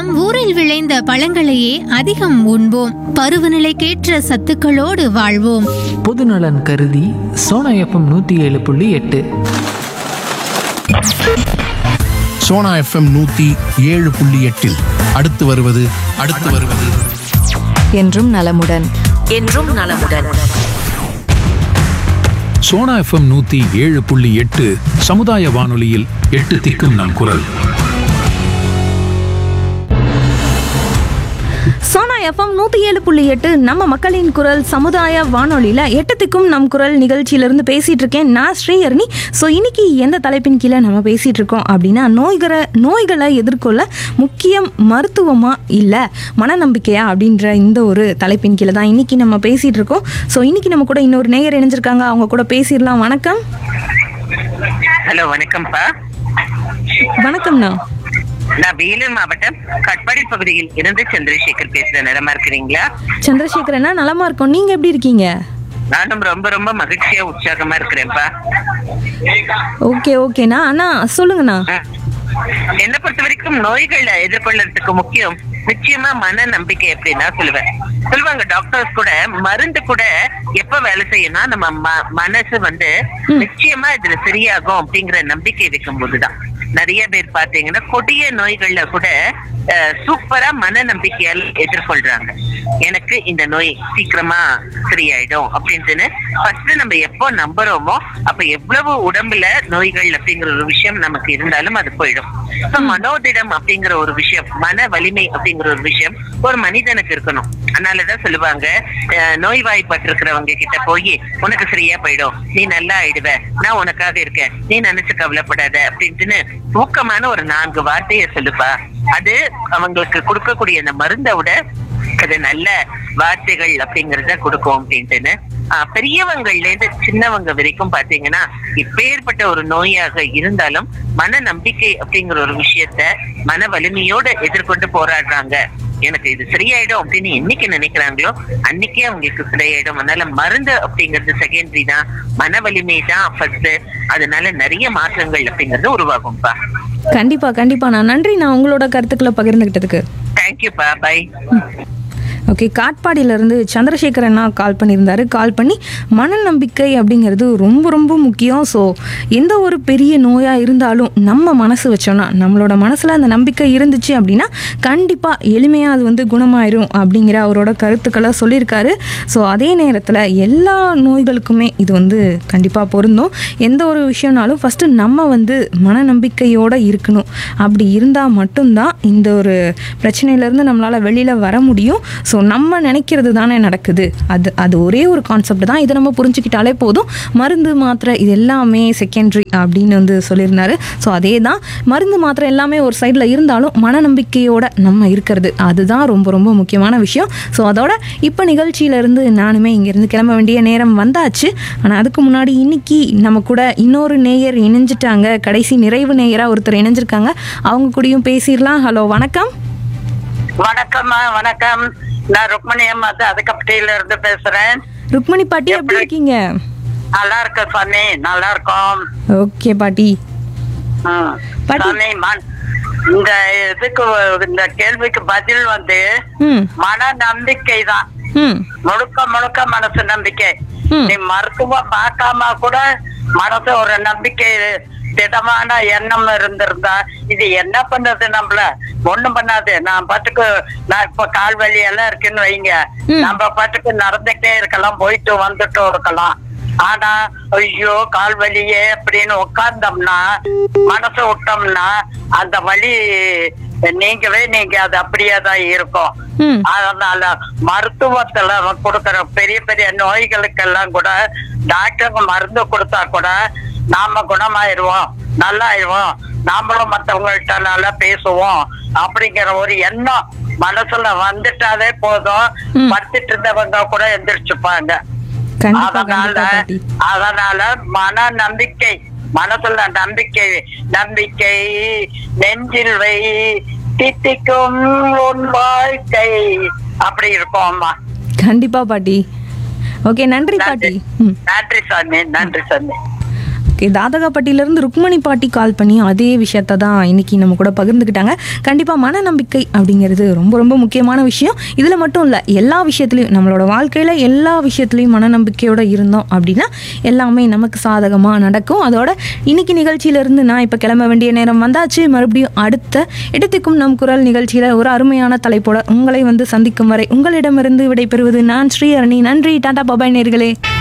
நம் ஊரில் விளைந்த பழங்களையே அதிகம் உண்போம் பருவநிலைக்கேற்ற சத்துக்களோடு வாழ்வோம் பொதுநலன் கருதி சோனா எஃப்எம் நூற்றி ஏழு புள்ளி எட்டு சோனா எஃப்எம் நூத்தி ஏழு புள்ளி எட்டில் அடுத்து வருவது அடுத்து வருவது என்றும் நலமுடன் என்றும் நலமுடன் சோனா எஃப்எம் நூத்தி ஏழு புள்ளி எட்டு சமுதாய வானொலியில் எட்டு திக்கும் நம் குரல் சோனா எஃப்எம் நூற்றி ஏழு புள்ளி எட்டு நம்ம மக்களின் குரல் சமுதாய வானொலியில் எட்டத்துக்கும் நம் குரல் நிகழ்ச்சியிலிருந்து பேசிகிட்டு இருக்கேன் நான் ஸ்ரீஹரணி ஸோ இன்னைக்கு எந்த தலைப்பின் கீழே நம்ம பேசிகிட்டு இருக்கோம் அப்படின்னா நோய்களை நோய்களை எதிர்கொள்ள முக்கியம் மருத்துவமா இல்லை மனநம்பிக்கையா அப்படின்ற இந்த ஒரு தலைப்பின் கீழே தான் இன்னைக்கு நம்ம பேசிகிட்டு இருக்கோம் ஸோ இன்னைக்கு நம்ம கூட இன்னொரு நேயர் இணைஞ்சிருக்காங்க அவங்க கூட பேசிடலாம் வணக்கம் ஹலோ வணக்கம்ப்பா வணக்கம்ண்ணா நான் வேலூர் மாவட்டம் கட்பாடி பகுதியில் இருந்து சந்திரசேகர் பேசுறேன் நிலமா இருக்கிறீங்களா சந்திரசேகரண்ணா நலமா இருக்கோம் நீங்கள் எப்படி இருக்கீங்க நானும் ரொம்ப ரொம்ப மகிழ்ச்சியா உற்சாகமா இருக்கிறேன்ப்பா ஓகே ஓகேண்ணா அண்ணா சொல்லுங்கண்ணா ம். என்னை பொறுத்த வரைக்கும் நோய்களை எதிர்கொள்றதுக்கு முக்கியம் நிச்சயமா மன நம்பிக்கை எப்படின்னா சொல்லுவேன் சொல்லுவாங்க டாக்டர்ஸ் கூட மருந்து கூட எப்ப வேலை செய்யணும் நம்ம ம- மனசு வந்து நிச்சயமா இதுல சரியாகும் அப்படிங்கிற நம்பிக்கை வைக்கும் போதுதான் நிறைய பேர் பாத்தீங்கன்னா கொடிய நோய்கள்ல கூட அஹ், சூப்பரா மன நம்பிக்கையால் எதிர்கொள்றாங்க எனக்கு இந்த நோய் சீக்கிரமா சரியாயிடும் அப்படின்ட்டுன்னு ஃபர்ஸ்ட் நம்ம எப்போ நம்புறோமோ அப்ப எவ்வளவு உடம்புல நோய்கள் அப்படிங்கிற ஒரு விஷயம் நமக்கு இருந்தாலும் அது போயிடும் So, மனோதிடம் அப்படிங்கிற ஒரு விஷயம் மன வலிமை அப்படிங்கிற ஒரு விஷயம் ஒரு மனிதனுக்கு இருக்கணும் அதனாலதான் சொல்லுவாங்க அஹ், நோய்வாய்ப்பட்டிருக்கிறவங்க கிட்ட போய் உனக்கு சரியா போயிடும் நீ நல்லா ஆயிடுவ நான் உனக்காக இருக்கேன் நீ நினைச்சு கவலைப்படாத அப்படின்ட்டுன்னு ஊக்கமான ஒரு நான்கு வார்த்தையை சொல்லுப்பா அது அவங்களுக்கு கொடுக்கக்கூடிய அந்த மருந்தை விட அது நல்ல வார்த்தைகள் அப்படிங்கறத கொடுக்கும் அப்படின்ட்டுன்னு ஆஹ் பெரியவங்கள்ல இருந்து சின்னவங்க வரைக்கும் பாத்தீங்கன்னா இப்பேற்பட்ட ஒரு நோயாக இருந்தாலும் மன நம்பிக்கை அப்படிங்கிற ஒரு விஷயத்த மன வலிமையோட எதிர்கொண்டு போராடுறாங்க எனக்கு இது சரியாயிடும் அப்படின்னு என்னைக்கு நினைக்கிறாங்களோ அன்னைக்கே அவங்களுக்கு சரியாயிடும் அதனால மருந்து அப்படிங்கிறது செகண்டரி தான் மன வலிமை தான் ஃபர்ஸ்ட் அதனால நிறைய மாற்றங்கள் அப்படிங்கிறது உருவாகும்பா கண்டிப்பா கண்டிப்பா நான் நன்றி நான் உங்களோட கருத்துக்களை பகிர்ந்துகிட்டதுக்கு தேங்க்யூப்பா பை ஓகே காட்பாடியிலேருந்து சந்திரசேகர் அண்ணா கால் பண்ணியிருந்தாரு கால் பண்ணி மனநம்பிக்கை அப்படிங்கிறது ரொம்ப ரொம்ப முக்கியம் ஸோ எந்த ஒரு பெரிய நோயாக இருந்தாலும் நம்ம மனசு வச்சோன்னா நம்மளோட மனசில் அந்த நம்பிக்கை இருந்துச்சு அப்படின்னா கண்டிப்பாக எளிமையாக அது வந்து குணமாயிரும் அப்படிங்கிற அவரோட கருத்துக்களை சொல்லியிருக்காரு ஸோ அதே நேரத்தில் எல்லா நோய்களுக்குமே இது வந்து கண்டிப்பாக பொருந்தும் எந்த ஒரு விஷயம்னாலும் ஃபஸ்ட்டு நம்ம வந்து மனநம்பிக்கையோடு இருக்கணும் அப்படி இருந்தால் மட்டும்தான் இந்த ஒரு பிரச்சனையிலேருந்து நம்மளால் வெளியில் வர முடியும் ஸோ நம்ம நினைக்கிறது தானே நடக்குது அது அது ஒரே ஒரு கான்செப்ட் தான் இதை நம்ம புரிஞ்சுக்கிட்டாலே போதும் மருந்து மாத்திரை இது எல்லாமே செகண்டரி அப்படின்னு வந்து சொல்லியிருந்தாரு ஸோ அதே தான் மருந்து மாத்திரை எல்லாமே ஒரு சைடில் இருந்தாலும் மனநம்பிக்கையோட நம்ம இருக்கிறது அதுதான் ரொம்ப ரொம்ப முக்கியமான விஷயம் ஸோ அதோட இப்போ நிகழ்ச்சியிலேருந்து நானுமே இங்கேருந்து கிளம்ப வேண்டிய நேரம் வந்தாச்சு ஆனால் அதுக்கு முன்னாடி இன்னைக்கு நம்ம கூட இன்னொரு நேயர் இணைஞ்சிட்டாங்க கடைசி நிறைவு நேயராக ஒருத்தர் இணைஞ்சிருக்காங்க அவங்க கூடயும் பேசிடலாம் ஹலோ வணக்கம் வணக்கம்மா வணக்கம் நான் ருக்மணி அம்மா அதுக்கப்பட்டியில இருந்து பேசுறேன் ருக்மணி பாட்டி எப்படி இருக்கீங்க நல்லா இருக்க சாமி நல்லா இருக்கோம் ஓகே பாட்டி ம். பாட்டி. சாமி மன்- இந்த இதுக்கு இந்த கேள்விக்கு பதில் வந்து ம் மன நம்பிக்கை தான் ம் முழுக்க முழுக்க மனசு நம்பிக்கை ம். நீ மருத்துவம் பார்க்காம கூட மனசு ஒரு நம்பிக்கை திடமான எண்ணம் இருந்திருந்தா இது என்ன பண்ணுது நம்மள ஒண்ணும் பண்ணாது நான் பாட்டுக்கு நான் இப்ப கால் வலி எல்லாம் இருக்குன்னு வைங்க ம். நம்ம பாட்டுக்கு நடந்துட்டே இருக்கலாம் போயிட்டு வந்துட்டும் இருக்கலாம் ஆனா ஐயோ கால் வலியே அப்படின்னு உட்கார்ந்தோம்னா மனசை விட்டோம்னா அந்த வலி நீங்கவே நீங்க அது அப்படியே தான் இருக்கும் ம் அதனால மருத்துவத்துல கொடுக்கிற பெரிய பெரிய நோய்களுக்கெல்லாம் கூட டாக்டருங்க மருந்து கொடுத்தா கூட நாம குணமாயிருவோம் நல்லாயிருவோம் நாமளும் மத்தவங்கள்ட்ட நல்லா பேசுவோம் அப்படிங்கிற ஒரு எண்ணம் மனசுல வந்துட்டாலே போதும் ம். படுத்துட்டு இருந்தவங்க கூட எந்திரிச்சுப்பாங்க கண்டிப்பா அதனால கண்டிப்பா பாட்டி அதனால மன நம்பிக்கை மனசுல நம்பிக்கை நம்பிக்கை நெஞ்சில் வை தித்திக்கும் உன் வாழ்க்கை அப்படி இருக்கும் அம்மா கண்டிப்பா பாட்டி ஓகே நன்றி பாட்டி ம் நன்றி சாமி நன்றி சாமி ஓகே தாதகாப்பட்டியிலேருந்து ருக்மணி பாட்டி கால் பண்ணி அதே விஷயத்த தான் இன்னைக்கு நம்ம கூட பகிர்ந்துக்கிட்டாங்க கண்டிப்பாக மனநம்பிக்கை அப்படிங்கிறது ரொம்ப ரொம்ப முக்கியமான விஷயம் இதில் மட்டும் இல்லை எல்லா விஷயத்துலையும் நம்மளோட வாழ்க்கையில் எல்லா விஷயத்துலையும் மனநம்பிக்கையோடு இருந்தோம் அப்படின்னா எல்லாமே நமக்கு சாதகமாக நடக்கும் அதோட இன்னைக்கு நிகழ்ச்சியிலேருந்து நான் இப்போ கிளம்ப வேண்டிய நேரம் வந்தாச்சு மறுபடியும் அடுத்த இடத்துக்கும் நம் குரல் நிகழ்ச்சியில் ஒரு அருமையான தலைப்போட உங்களை வந்து சந்திக்கும் வரை உங்களிடமிருந்து விடைபெறுவது நான் ஸ்ரீஹரணி நன்றி டாடா பபாய் நேர்களே